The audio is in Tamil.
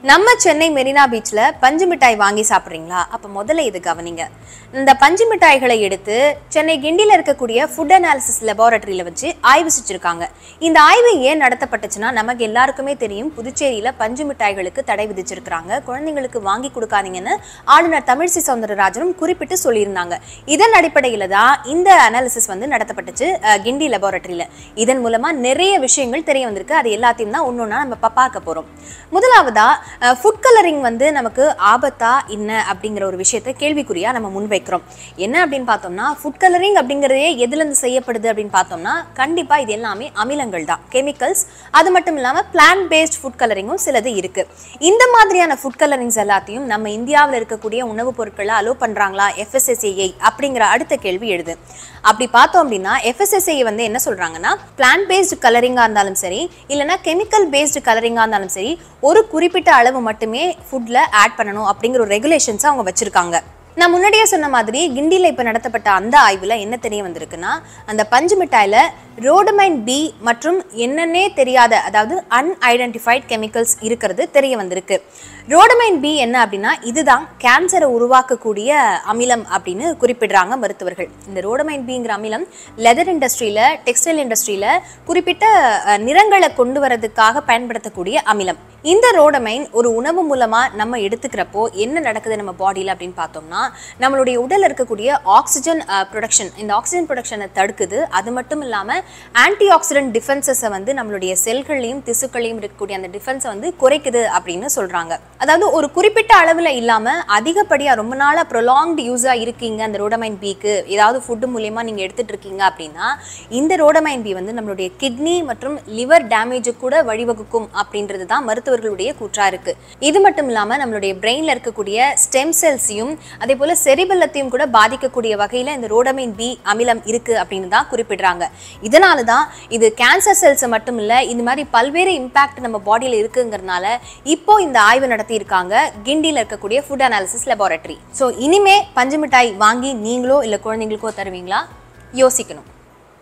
நம்ம சென்னை மெரினா பீச்ல பஞ்சு மிட்டாய் வாங்கி சாப்பிட்றீங்களா அப்ப முதல்ல இது கவனிங்க இந்த பஞ்சு மிட்டாய்களை எடுத்து சென்னை கிண்டில இருக்கக்கூடிய ஃபுட் அனாலிசிஸ் லெபார்டரியில வச்சு ஆய்வு செஞ்சிருக்காங்க இந்த ஆய்வு ஏன் நடத்தப்பட்டுச்சுன்னா நமக்கு எல்லாருக்குமே தெரியும் புதுச்சேரியில பஞ்சு மிட்டாய்களுக்கு தடை விதிச்சிருக்காங்க குழந்தைங்களுக்கு வாங்கி கொடுக்காதீங்கன்னு ஆளுநர் தமிழிசை சவுந்தரராஜனும் குறிப்பிட்டு சொல்லியிருந்தாங்க இதன் அடிப்படையில தான் இந்த அனாலிசிஸ் வந்து நடத்தப்பட்டுச்சு அஹ், கிண்டி லெபார்டரியில இதன் மூலமா நிறைய விஷயங்கள் தெரிய வந்திருக்கு அது எல்லாத்தையும் தான் ஒன்னொன்னா நம்ம பா- பார்க்க போறோம் முதலாவதா ஃபுட் கலரிங் வந்து நமக்கு ஆபத்தா என்ன அப்படிங்கிற ஒரு விஷயத்தை கேள்விக்குறியா நம்ம முன்வைக்கிறோம் என்ன அப்படின்னு பார்த்தோம்னா ஃபுட் கலரிங் அப்படிங்கிறதே எதுல இருந்து செய்யப்படுது அப்படின்னு பார்த்தோம்னா கண்டிப்பா இது எல்லாமே அமிலங்கள் தான் கெமிக்கல்ஸ் அது மட்டும் இல்லாம பிளான்ட் பேஸ்ட் ஃபுட் கலரிங்கும் சிலது இருக்கு இந்த மாதிரியான ஃபுட் கலரிங்ஸ் எல்லாத்தையும் நம்ம இந்தியாவில் இருக்கக்கூடிய உணவுப் பொருட்களை அலோ பண்றாங்களா எஃப்எஸ்எஸ்ஏஐ அப்படிங்கிற அடுத்த கேள்வி எழுது அப்படி பார்த்தோம் அப்படின்னா எஃப்எஸ்எஸ்ஐ வந்து என்ன சொல்றாங்கன்னா பிளான்ட் பேஸ்டு கலரிங்கா இருந்தாலும் சரி இல்லைன்னா கெமிக்கல் பேஸ்டு கலரிங்கா இருந்தாலும் சரி ஒரு குறிப்பிட்ட அளவு மட்டுமே ஃபுட்ல ஆட் பண்ணணும் அப்படிங்கிற ஒரு ரெகுலேஷன்ஸ் அவங்க வச்சிருக்காங்க நான் முன்னாடியே சொன்ன மாதிரி கிண்டியில் இப்போ நடத்தப்பட்ட அந்த ஆய்வில் என்ன தெரிய வந்திருக்குன்னா அந்த பஞ்சு மிட்டாயில் ரோடமைன் பி மற்றும் என்னன்னே தெரியாத அதாவது அன்ஐடென்டிஃபைட் கெமிக்கல்ஸ் இருக்கிறது தெரிய வந்திருக்கு ரோடமைன் பி என்ன அப்படின்னா இதுதான் கேன்சரை உருவாக்கக்கூடிய அமிலம் அப்படின்னு குறிப்பிடுறாங்க மருத்துவர்கள் இந்த ரோடமைன் பிங்கிற அமிலம் லெதர் இண்டஸ்ட்ரியில் டெக்ஸ்டைல் இண்டஸ்ட்ரியில் குறிப்பிட்ட அஹ், நிறங்களை கொண்டு வரதுக்காக பயன்படுத்தக்கூடிய அமிலம் இந்த ரோடமைன் ஒரு உணவு மூலமா நம்ம எடுத்துக்கிறப்போ என்ன நடக்குது நம்ம பாடியில் அப்படின்னு பார்த்தோம்னா நம்மளுடைய உடல்ல இருக்கக்கூடிய ஆக்சிஜன் ப்ரொடக்ஷன் இந்த ஆக்சிஜன் ப்ரொடக்ஷனை தடுக்குது அது மட்டும் இல்லாம ஆன்டி ஆக்சிடென்ட் டிஃபென்சஸை வந்து நம்மளுடைய செல்களையும் திசுக்களையும் இருக்கக்கூடிய அந்த டிஃபென்ஸை வந்து குறைக்குது அப்படின்னு சொல்றாங்க அதாவது ஒரு குறிப்பிட்ட அளவுல இல்லாம அதிகப்படியா ரொம்ப நாளா ப்ரொலாங்டு யூஸா இருக்கீங்க அந்த ரோடமைன் பிக்கு ஏதாவது ஃபுட்டு மூலியமா நீங்க எடுத்துட்டு இருக்கீங்க அப்படின்னா இந்த ரோடமைன் பி வந்து நம்மளுடைய கிட்னி மற்றும் லிவர் டேமேஜுக்கு கூட வழிவகுக்கும் அப்படின்றது தான் மருத்துவர்களுடைய கூற்றா இருக்கு இது மட்டும் இல்லாம நம்மளுடைய பிரெயின்ல இருக்கக்கூடிய ஸ்டெம் செல்ஸையும் அதே போல செரிபல்லத்தையும் கூட பாதிக்கக்கூடிய வகையில இந்த ரோடமைன் பி அமிலம் இருக்கு அப்படின்னு தான் குறிப்பிடுறாங்க இதனால தான் இது கேன்சர் செல்ஸ் மட்டும் இல்ல இந்த மாதிரி பல்வேறு இம்பாக்ட் நம்ம பாடியில இருக்குங்கிறதுனால இப்போ இந்த ஆய்வு நடத்தியிருக்காங்க கிண்டியில் இருக்கக்கூடிய ஃபுட் அனாலிசிஸ் லெபார்டரி ஸோ இனிமே பஞ்சு மிட்டாய் வாங்கி நீங்களோ இல்லை குழந்தைங்களுக்கோ தருவீங்களா யோசிக்கணும்